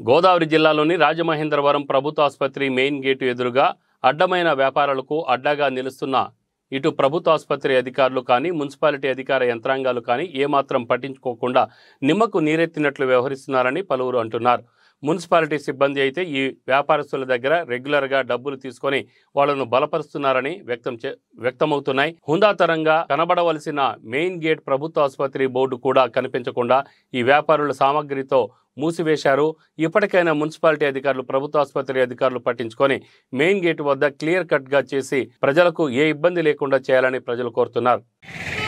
గోదావరి జిల్లాలోని రాజమహేంద్రవరం ప్రభుత్వ ఆసుపత్రి మెయిన్ గేటు ఎదురుగా అడ్డమైన వ్యాపారాలకు అడ్డాగా నిలుస్తున్న ఇటు ప్రభుత్వ ఆసుపత్రి అధికారులు కానీ మున్సిపాలిటీ అధికార యంత్రాంగాలు కానీ ఏమాత్రం పట్టించుకోకుండా నిమ్మకు నీరెత్తినట్లు వ్యవహరిస్తున్నారని పలువురు అంటున్నారు మున్సిపాలిటీ సిబ్బంది అయితే ఈ వ్యాపారస్తుల దగ్గర రెగ్యులర్గా డబ్బులు తీసుకొని వాళ్లను బలపరుస్తున్నారని వ్యక్తం చే వ్యక్తమవుతున్నాయి హుందాతరంగా కనబడవలసిన మెయిన్ గేట్ ప్రభుత్వ ఆసుపత్రి బోర్డు కూడా కనిపించకుండా ఈ వ్యాపారుల సామగ్రితో మూసివేశారు ఇప్పటికైనా మున్సిపాలిటీ అధికారులు ప్రభుత్వ ఆసుపత్రి అధికారులు పట్టించుకొని మెయిన్ గేట్ వద్ద క్లియర్ కట్గా చేసి ప్రజలకు ఏ ఇబ్బంది లేకుండా చేయాలని ప్రజలు కోరుతున్నారు